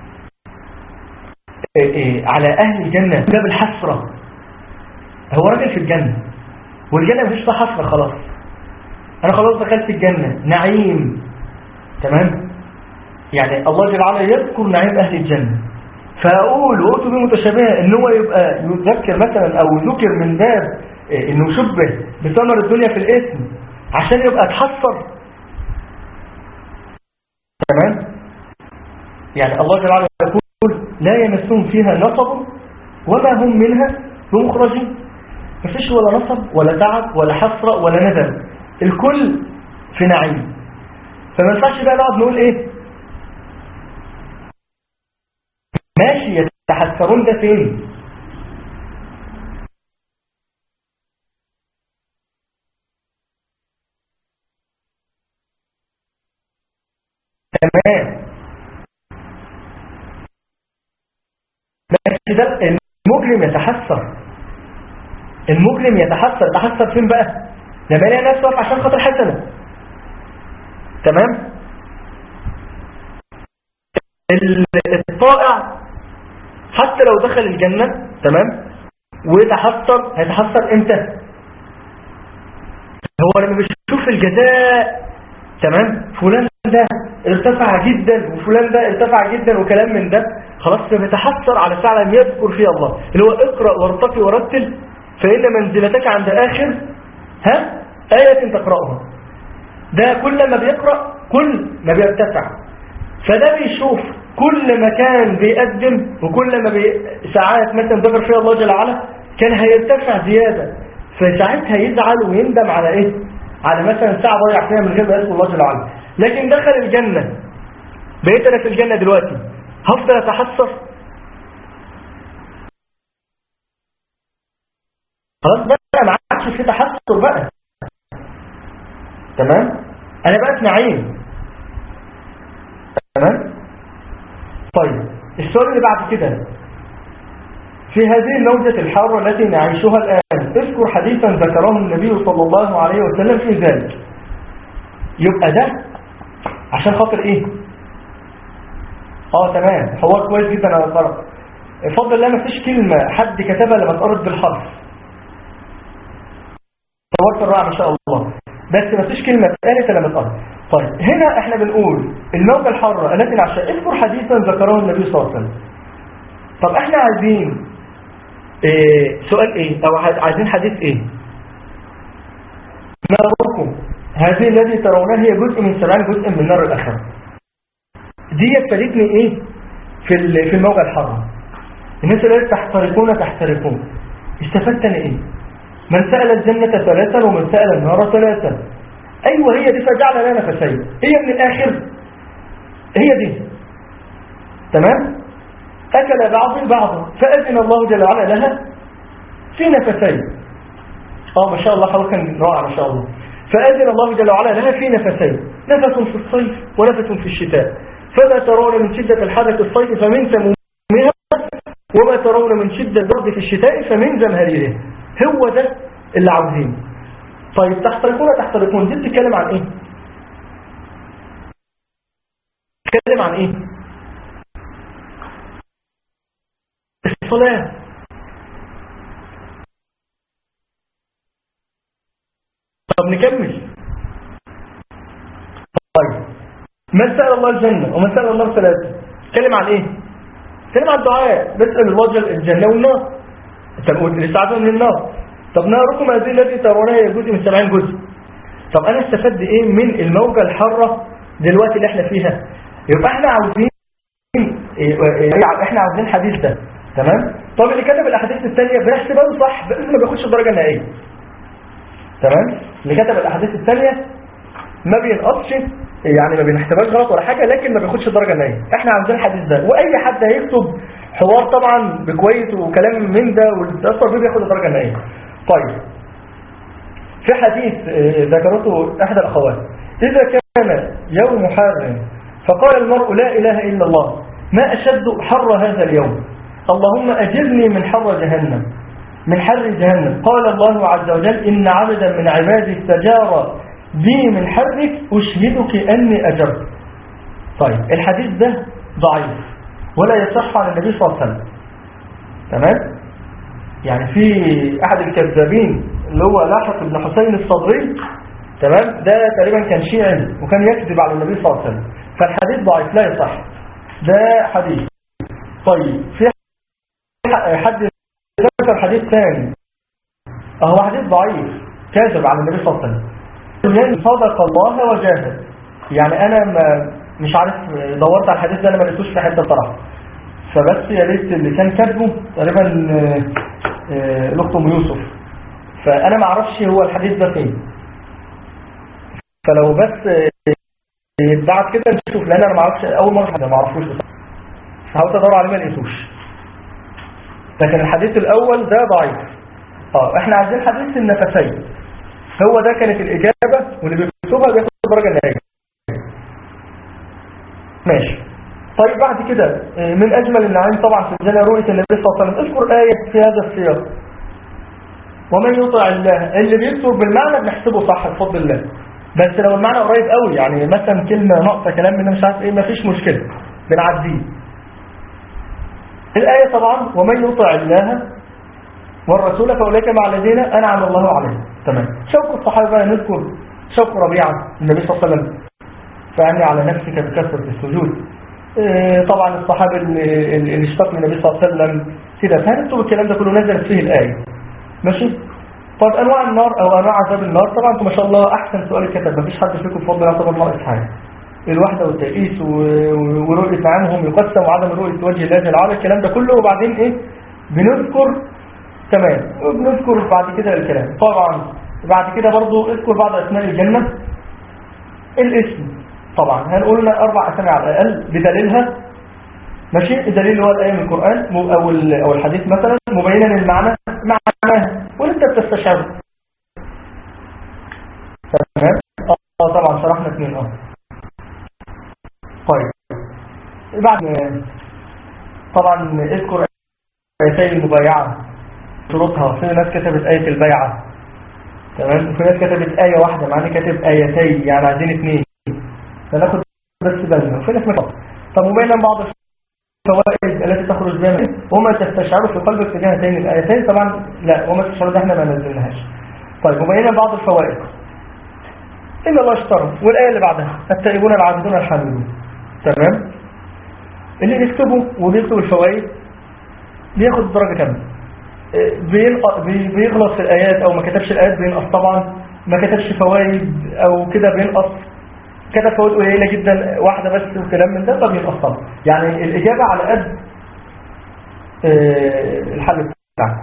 إيه إيه على اهل الجنة من باب الحسرة هو راجل في الجنة والجنة مفيش فيها حسرة خلاص انا خلاص دخلت الجنة نعيم تمام يعني الله جل وعلا يذكر نعيم اهل الجنة فاقول وقلت به متشابهه ان هو يبقى يذكر مثلا او ذكر من باب إيه، انه شبه بثمر الدنيا في الاسم عشان يبقى اتحسر تمام يعني الله جل وعلا يقول لا يمسهم فيها نصب وما هم منها بمخرجين مفيش ولا نصب ولا تعب ولا حسرة ولا ندم الكل في نعيم فما ينفعش بقى نقعد نقول ايه ماشي يتحسرون ده فين تمام ماشي ده المجرم يتحسر المجرم يتحسر يتحسر فين بقى لما يلاقي نفسه واقف عشان خاطر حسنه تمام ال- الطائع حتى لو دخل الجنة تمام ويتحسر هيتحسر امتى هو لما بيشوف الجزاء تمام فلان ده ارتفع جدا وفلان ده ارتفع جدا وكلام من ده خلاص بيتحسر على فعلا يذكر فيه الله اللي هو اقرأ وارتقي ورتل فإن منزلتك عند آخر ها آية تقرأها ده كل ما بيقرأ كل ما بيرتفع فده بيشوف كل ما كان بيقدم وكل ما بي... ساعات مثلا ذكر فيها الله جل وعلا كان هيرتفع زيادة فساعتها يزعل ويندم على ايه على مثلا ساعة ضيع فيها من غير ما يذكر الله جل وعلا لكن دخل الجنة بقيت انا في الجنة دلوقتي هفضل اتحسر خلاص بقى ما عادش في تحسر بقى تمام انا بقى في نعيم تمام طيب السؤال اللي بعد كده في هذه الموجة الحارة التي نعيشها الآن اذكر حديثا ذكره النبي صلى الله عليه وسلم في ذلك يبقى ده عشان خاطر ايه اه تمام حوار كويس جدا انا قرأ بفضل الله ما فيش كلمة حد كتبها لما اتقرت بالحرف حوار الرائع ما شاء الله بس ما فيش كلمة اتقالت لما اتقرت طيب هنا احنا بنقول الموجة الحارة التي نعشها اذكر حديثا ذكره النبي صلى الله عليه وسلم طب احنا عايزين إيه سؤال ايه او عايزين حديث ايه ناركم هذه الذي ترونها هي جزء من سبعين جزء من نار الاخره دي فادتني ايه في في الموجة الحارة الناس اللي تحترقون تحترقون استفدت انا ايه من سأل الجنة ثلاثا ومن سأل النار ثلاثا ايوه هي دي فجعل لنا نفسين هي من الاخر هي دي تمام أكل بعض بعضا فأذن الله جل وعلا لها في نفسين اه ما شاء الله حلقا رائع ما شاء الله فأذن الله جل وعلا لها في نفسين نفس في الصيف ونفس في الشتاء فما ترون من شدة الحر في الصيف فمن سمومها وما ترون من شدة البرد في الشتاء فمن زمهريره هو ده اللي عاوزينه طيب تحترقون تحترقون دي بتتكلم عن ايه بتتكلم عن ايه الصلاة طب نكمل طيب من سأل الله الجنة ومن سأل الله ثلاثة تكلم عن ايه تكلم عن الدعاء بسأل الوجه الجنة والنار تقول الاستعاذة من النار طب ناركم هذه التي ترونها هي جزء من 70 جزء طب انا استفدت ايه من الموجة الحارة دلوقتي اللي احنا فيها يبقى احنا عاوزين احنا عاوزين حديث ده تمام طب اللي كتب الاحاديث الثانيه بيحسبها له صح بس ما بياخدش الدرجه النهائيه تمام اللي كتب الاحاديث الثانيه ما بينقصش يعني ما بيحسبهاش غلط ولا حاجه لكن ما بياخدش الدرجه النهائيه احنا عاوزين الحديث ده واي حد هيكتب حوار طبعا بكويس وكلام من ده والتاثر بيه بياخد الدرجه النهائيه طيب في حديث ذكرته احدى الاخوات اذا كان يوم حار فقال المرء لا اله الا الله ما اشد حر هذا اليوم اللهم أجرني من حر جهنم من حر جهنم قال الله عز وجل إن عبدا من عبادي استجار بي من حرك أشهدك أني أجرت طيب الحديث ده ضعيف ولا يصح عن النبي صلى الله عليه وسلم تمام يعني في أحد الكذابين اللي هو لاحق بن حسين الصدري تمام ده تقريبا كان شيعي وكان يكذب على النبي صلى الله عليه وسلم فالحديث ضعيف لا يصح ده حديث طيب في حد ذكر حديث ثاني هو حديث ضعيف كاذب على النبي صلى الله عليه وسلم صدق الله وجاهد يعني انا ما مش عارف دورت على الحديث ده انا ما لقيتوش في حته صراحه فبس يا ريت اللي كان كاتبه تقريبا الاخت ام يوسف فانا ما اعرفش هو الحديث ده فين فلو بس بعد كده نشوف لان انا ما اعرفش اول مره ما اعرفوش فحاولت ادور عليه ما لقيتوش لكن الحديث الأول ده ضعيف اه احنا عايزين حديث النفسين هو ده كانت الإجابة واللي بيكتبها بياخد الدرجة النهائية ماشي طيب بعد كده من أجمل النعيم طبعا في الجنة رؤية النبي صلى الله عليه وسلم اذكر آية في هذا السياق ومن يطع الله اللي بيكتب بالمعنى بنحسبه صح بفضل الله بس لو المعنى قريب قوي يعني مثلا كلمة ناقصة كلام من مش عارف ايه مفيش مشكلة بنعديه الآية طبعا ومن يطع الله والرسول فأولئك مع الذين أنعم الله عليهم تمام شوق الصحابة نذكر شوق ربيعة النبي صلى الله عليه وسلم فعني على نفسك بكثرة السجود إيه طبعا الصحابة اللي, اللي اشتق للنبي صلى الله عليه وسلم كده فهنكتب الكلام ده كله نزلت فيه الآية ماشي طيب أنواع النار أو أنواع عذاب النار طبعا انتم ما شاء الله أحسن سؤال اتكتب مفيش حد فيكم بفضل الله طبعا ناقص حاجة الوحدة والتأييس ورؤية نعمهم يقسم وعدم رؤية وجه الله العالى الكلام ده كله وبعدين ايه بنذكر تمام وبنذكر بعد كده الكلام طبعا بعد كده برضو اذكر بعض اسماء الجنة الاسم طبعا هنقول لنا اربع اسامي على الاقل بدليلها ماشي الدليل اللي هو الايه من القران او او الحديث مثلا مبينا المعنى معناها وانت بتستشعر تمام اه طبعا شرحنا اثنين اه طيب بعد ما- طبعا اذكر آيتي المبايعة شروطها في ناس كتبت آية البيعة تمام وفي ناس كتبت آية واحدة مع ان كاتب آيتين يعني عايزين اثنين فناخد بس بالنا وفي ناس مكتب طب وبين بعض الفوائد التي تخرج بها منه وما تستشعر في قلبك تجاه هاتين الآيتين طبعا لا وما تستشعر ده احنا ما نزلناهاش طيب وبين بعض الفوائد إن الله اشترى والآية اللي بعدها التائبون العابدون الحامدون تمام اللي بيكتبوا وبيكتب الفوائد بياخد درجة كاملة إيه، بينق- بي- بيغلط في الآيات أو ما كتبش الآيات بينقص طبعا ما كتبش فوائد أو كده بينقص كتب فوائد قليلة جدا واحدة بس وكلام من ده فبينقص طبعا يعني الإجابة على قد آه، الحل بتاعك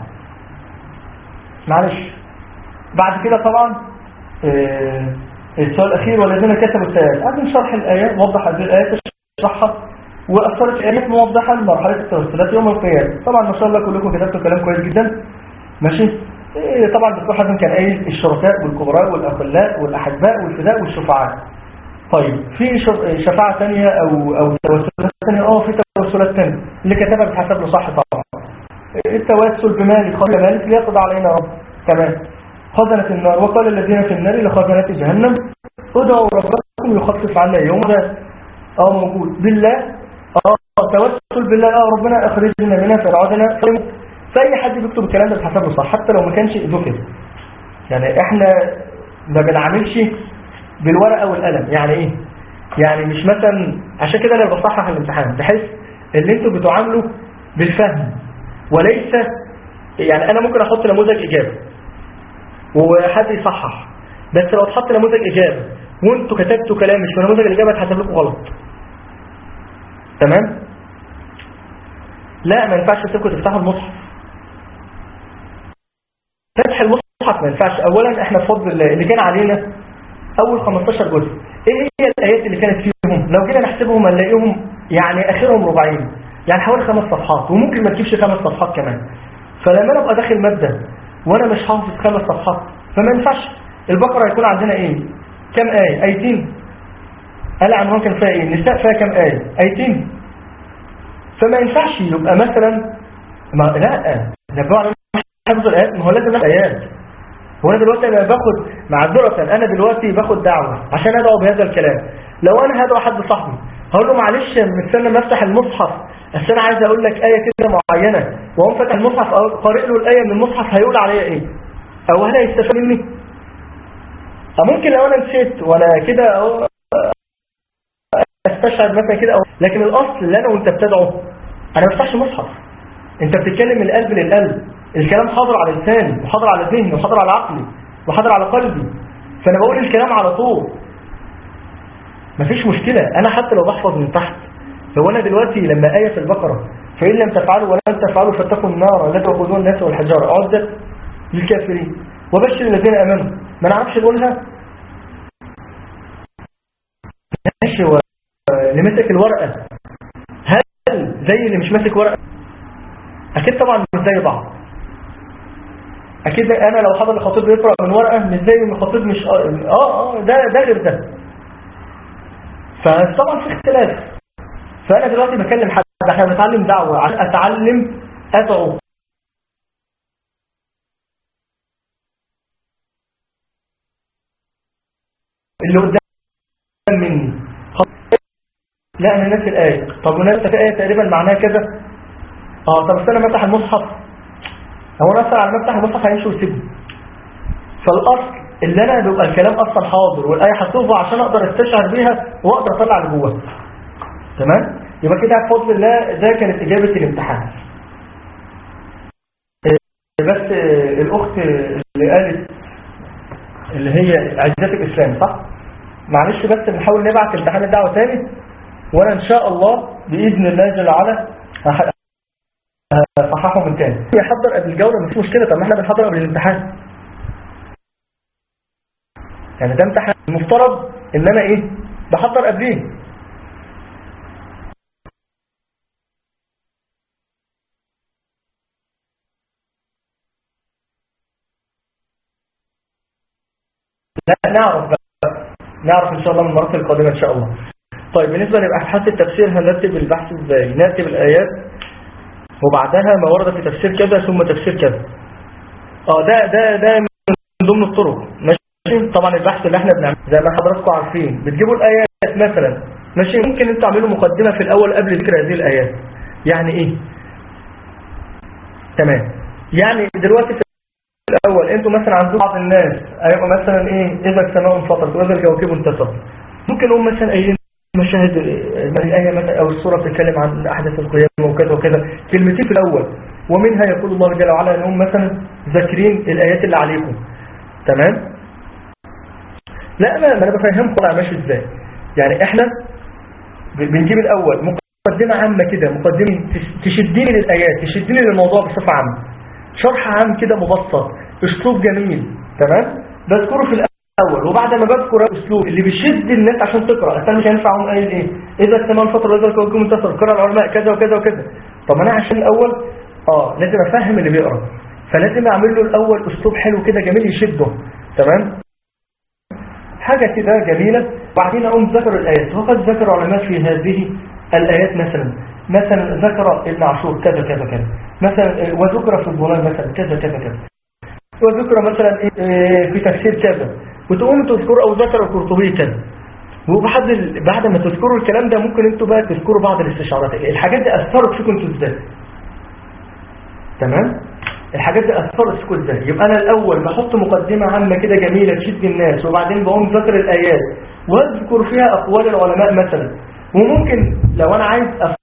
معلش بعد كده طبعا آه، السؤال الأخير والذين كتبوا الآيات عايزين شرح الآيات وضح هذه الآيات اشرحها وأثرت الآيات موضحا مرحلة التوسلات يوم القيامة طبعا ما شاء الله كلكم كتبتوا كلام كويس جدا ماشي إيه، طبعا الدكتور حازم كان قايل الشركاء والكبراء والأخلاء والأحباء والفداء والشفعاء طيب في ش- شفاعة ثانية أو أو توسلات ثانية اه في توسلات ثانية اللي كتبها بتحسب له صح طبعا التوسل بمالك خزنة مالك ليقضى علينا رب تمام خزنة النار وقال الذين في النار لخزنة جهنم ادعوا ربكم يخفف عنا يوم ده اه موجود بالله اه توسل بالله اه ربنا اخرجنا منها فرعدنا فاي حد بيكتب الكلام ده بتحسب له صح حتى لو ما كانش ذكر يعني احنا ما بنعملش بالورقه والقلم يعني ايه يعني مش مثلا عشان كده انا بصحح الامتحان بحيث ان انتوا بتعاملوا بالفهم وليس يعني انا ممكن احط نموذج اجابه وحد يصحح بس لو اتحط نموذج اجابه وانتوا كتبتوا كلام مش في نموذج الاجابه هتحسب لكم غلط تمام لا ما ينفعش تسيبكم تفتحوا المصحف فتح المصحف ما ينفعش اولا احنا بفضل الله اللي كان علينا اول 15 جزء ايه هي الايات اللي كانت فيهم لو جينا نحسبهم هنلاقيهم يعني اخرهم ربعين يعني حوالي خمس صفحات وممكن ما تجيبش خمس صفحات كمان فلما انا ابقى داخل ماده وانا مش حافظ خمس صفحات فما ينفعش البقره هيكون عندنا ايه كم ايه ايتين قال عنوان كان فيها ايه النساء فيها كم ايه ايتين فما ينفعش يبقى مثلا ما لا نبقى على حفظ الايات ما هو لازم نحفظ الايات هو انا دلوقتي انا باخد معذره انا دلوقتي باخد دعوه عشان ادعو بهذا الكلام لو انا هدعو حد صاحبي هقول له معلش مستنى ما افتح المصحف بس انا عايز اقول لك ايه كده معينه واقوم فاتح المصحف او قارئ له الايه من المصحف هيقول عليا ايه او هل هيستفاد مني أو ممكن لو انا نسيت وانا كده أهو استشعر مثلا كده أو لكن الاصل اللي انا وانت بتدعو انا ما بفتحش مصحف انت بتتكلم من القلب للقلب الكلام حاضر على لساني وحاضر على ذهني وحاضر على عقلي وحاضر على قلبي فانا بقول الكلام على طول مفيش مشكلة انا حتى لو بحفظ من تحت هو انا دلوقتي لما آية في البقرة فإن لم تفعلوا ولن تفعلوا فاتقوا النار التي وقودها الناس والحجارة أعدت للكافرين وبشر الذين آمنوا ما نعرفش نقولها ماشي هو اللي مسك الورقة هل زي اللي مش ماسك ورقة أكيد طبعا مش زي بعض أكيد أنا لو حضر الخطيب بيقرأ من ورقة مش زي من الخطيب مش آه آه ده ده غير ده فطبعا في اختلاف فأنا دلوقتي بكلم حد احنا بنتعلم دعوة عشان أتعلم أدعو اللي قدام مني لا انا ناسي الايه طب وناسي في ايه تقريبا معناها كذا اه طب استنى مفتح المصحف هو انا اصلا على مفتح المصحف هيمشي ويسيبني فالاصل اللي انا بيبقى الكلام اصلا حاضر والايه هتوضع عشان اقدر استشعر بيها واقدر اطلع اللي جواها تمام يبقى كده بفضل الله ده كانت اجابه الامتحان بس الاخت اللي قالت اللي هي عزات الاسلام صح معلش بس بنحاول نبعت امتحان الدعوه تاني وانا ان شاء الله باذن الله جل وعلا هصححه من تاني يحضر قبل الجوله مفيش مشكله طب ما احنا بنحضر قبل الامتحان يعني ده امتحان المفترض ان انا ايه بحضر قبليه لا نعرف بقى نعرف ان شاء الله من المرات القادمة ان شاء الله طيب بالنسبة لأبحاث التفسير هنرتب البحث ازاي نرتب الآيات وبعدها ما ورد في تفسير كذا ثم تفسير كذا اه ده ده ده من ضمن الطرق ماشي طبعا البحث اللي احنا بنعمله زي ما حضراتكم عارفين بتجيبوا الآيات مثلا ماشي ممكن انتوا تعملوا مقدمة في الأول قبل ذكر هذه الآيات يعني ايه تمام يعني دلوقتي في الأول انتوا مثلا عندكم بعض الناس هيبقى مثلا ايه إذا السماء انفطرت وإذا الكواكب انتصرت ممكن نقول مثلا قايلين مشاهد الآية مثلا أو السورة بتتكلم عن أحداث القيامة وكذا وكذا كلمتين في الأول ومنها يقول الله جل وعلا أنهم مثلا ذاكرين الآيات اللي عليكم تمام لا ما ما أنا بفهمكم بقى ماشي إزاي يعني إحنا ب- بنجيب الأول مقدمة عامة كده مقدمة تش- تشدني للآيات تشدني للموضوع بصفة عامة شرح عام كده مبسط اسلوب جميل تمام بذكره في الاول وبعد ما بذكر اسلوب اللي بيشد الناس عشان تقرا اصل مش هينفع اقوم قايل ايه اذا السماء انفطر واذا الكواكب انتصر قرا العلماء كذا وكذا وكذا طب انا عشان الاول اه لازم افهم اللي بيقرا فلازم اعمل له الاول اسلوب حلو كده جميل يشده تمام حاجه كده جميله وبعدين اقوم ذكر الايات وقد ذكر علماء في هذه الايات مثلا مثلا ذكر ابن عاشور كذا كذا كذا مثلا آه، وذكر في الظلال مثلا كذا كذا كذا وذكر مثلا إيه، آه، في تفسير كذا وتقوم تذكر او ذكر القرطبي كذا وبعد ال- بعد ما تذكروا الكلام ده ممكن انتوا بقى تذكروا بعض الاستشعارات الحاجات دي اثرت فيكم انتوا ازاي تمام الحاجات دي اثرت فيكم ازاي يبقى انا الاول بحط مقدمه عامه كده جميله تشد الناس وبعدين بقوم ذكر الايات واذكر فيها اقوال العلماء مثلا وممكن لو انا عايز أف...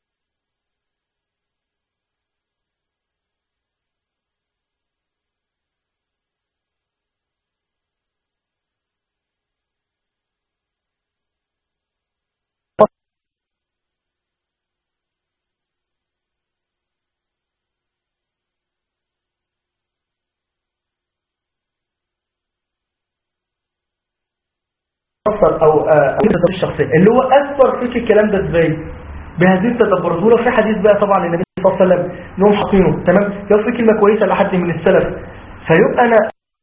أثر أو آه، أو التدبر الشخصية اللي هو أثر فيك الكلام ده إزاي بهذه التدبرات ولو في حديث بقى طبعا للنبي صلى الله عليه وسلم إنهم حاطينه تمام لو في كلمة كويسة لحد من السلف فيبقى أنا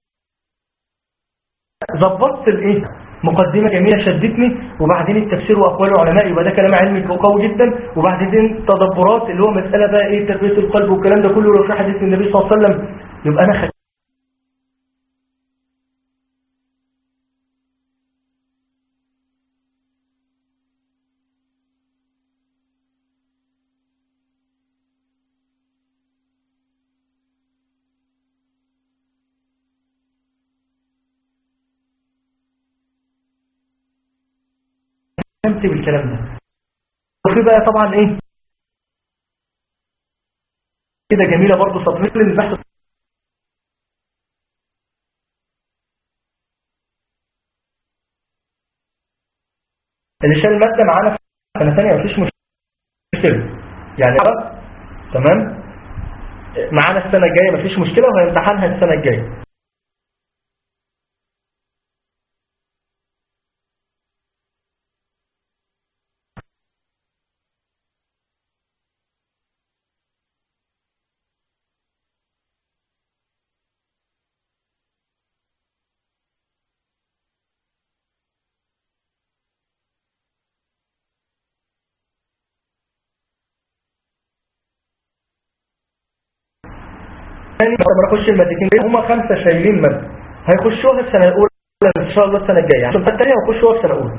ظبطت الإيه مقدمة جميلة شدتني وبعدين التفسير وأقوال العلماء يبقى ده كلام علمي قوي جدا وبعدين تدبرات اللي هو مسألة بقى إيه تربية القلب والكلام ده كله لو في حديث النبي صلى الله عليه وسلم يبقى أنا خدت فهمت بالكلام ده وفي بقى طبعا ايه كده جميلة برضو تطبيق للبحث اللي شال المادة معانا في سنة ثانية مفيش مشكلة يعني بقى تمام معانا السنة الجاية مفيش مشكلة وهيمتحنها السنة الجاية ثاني لما نخش المادتين دول هما خمسة شايلين مادة هيخشوها السنة الأولى إن شاء الله السنة الجاية عشان الثانية هيخشوها السنة الأولى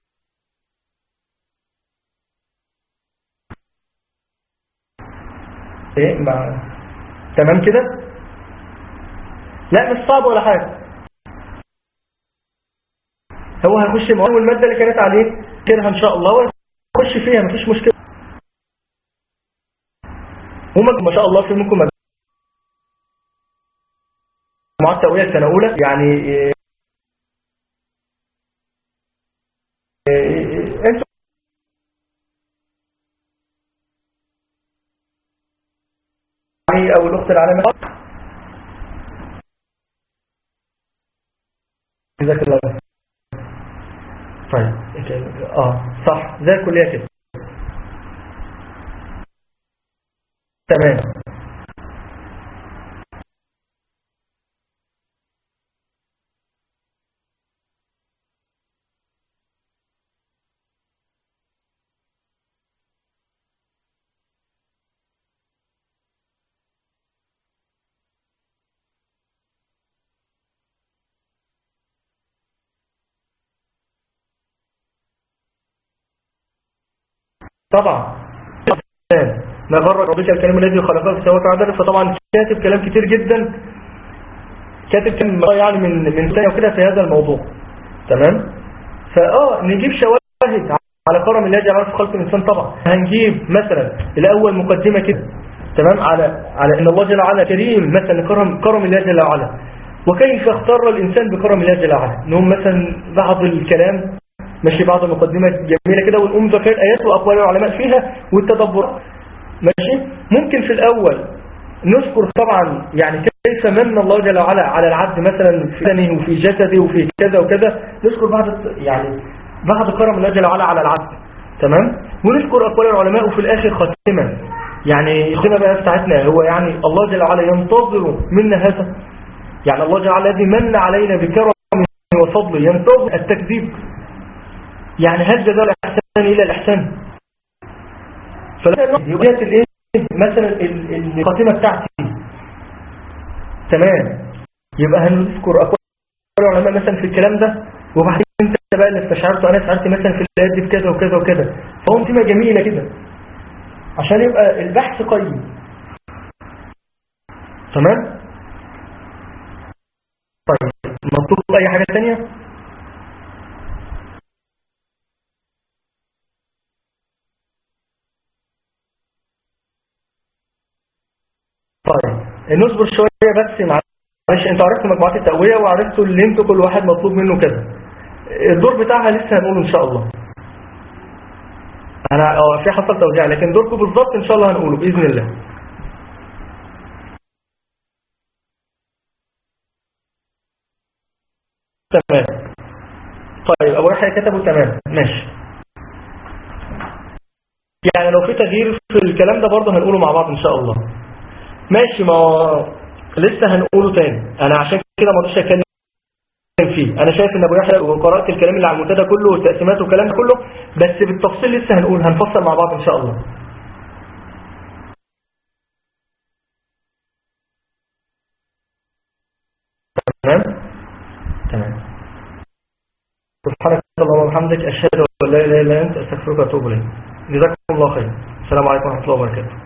إيه مع تمام كده لا مش صعب ولا حاجة هو هيخش المواد والمادة اللي كانت عليه كده إن شاء الله ويخش فيها مفيش مشكلة هما ما شاء الله في منكم مجموعات تأوية سنة أولى يعني إيه إيه انتوا يعني او الاخت العالمة جزاك الله خير. طيب اه صح زي الكلية كده تمام طبعا ما غرك ربك الكلام الذي خلقه في سواك عدد فطبعا كاتب كلام كتير جدا كاتب كلام يعني من من ثانيه وكده في هذا الموضوع تمام فاه نجيب شواهد على كرم الله جل وعلا في خلق الانسان طبعا هنجيب مثلا الاول مقدمه كده تمام على على ان الله جل وعلا كريم مثلا كرم كرم الله جل وعلا وكيف اختار الانسان بكرم الله جل وعلا نقوم مثلا بعض الكلام ماشي بعض المقدمات جميله كده ونقوم ذكر ايات واقوال العلماء فيها والتدبر ماشي ممكن في الاول نذكر طبعا يعني كيف من الله جل وعلا على العبد مثلا في بدنه وفي جسده وفي كذا وكذا نذكر بعض يعني بعض كرم الله جل وعلا على العبد تمام ونذكر اقوال العلماء وفي الاخر خاتمه يعني الختمه بقى بتاعتنا هو يعني الله جل وعلا ينتظر منا هذا يعني الله جل وعلا الذي من علينا بكرمه وفضله ينتظر التكذيب يعني هل جزاء الاحسان الى الاحسان فلا يبقى الايه مثلا ال- ال- الخاتمه بتاعتي تمام يبقى هنذكر اقوال العلماء مثلا في الكلام ده وبعدين انت بقى اللي استشعرته انا استشعرت مثلا في الايات دي بكذا وكذا وكذا فهو خاتمه جميله كده عشان يبقى البحث قيم تمام طيب مطلوب اي حاجه ثانيه طيب نصبر شوية بس معلش انتوا عرفتوا مجموعات التقوية وعرفتوا اللي انتوا كل واحد مطلوب منه كذا الدور بتاعها لسه هنقوله ان شاء الله انا اه في حصل توزيع لكن دوركم بالظبط ان شاء الله هنقوله باذن الله تمام طيب ابو يحيى كتبه تمام ماشي يعني لو في تغيير في الكلام ده برضه هنقوله مع بعض ان شاء الله ماشي ما لسه هنقوله تاني انا عشان كده ما رضيتش اتكلم فيه انا شايف ان ابو يحيى وقرات الكلام اللي على المنتدى كله والتقسيمات والكلام ده كله بس بالتفصيل لسه هنقول هنفصل مع بعض ان شاء الله تمام تمام سبحانك اللهم وبحمدك اشهد ان لا اله الا انت استغفرك واتوب اليك جزاكم الله خير السلام عليكم ورحمه الله وبركاته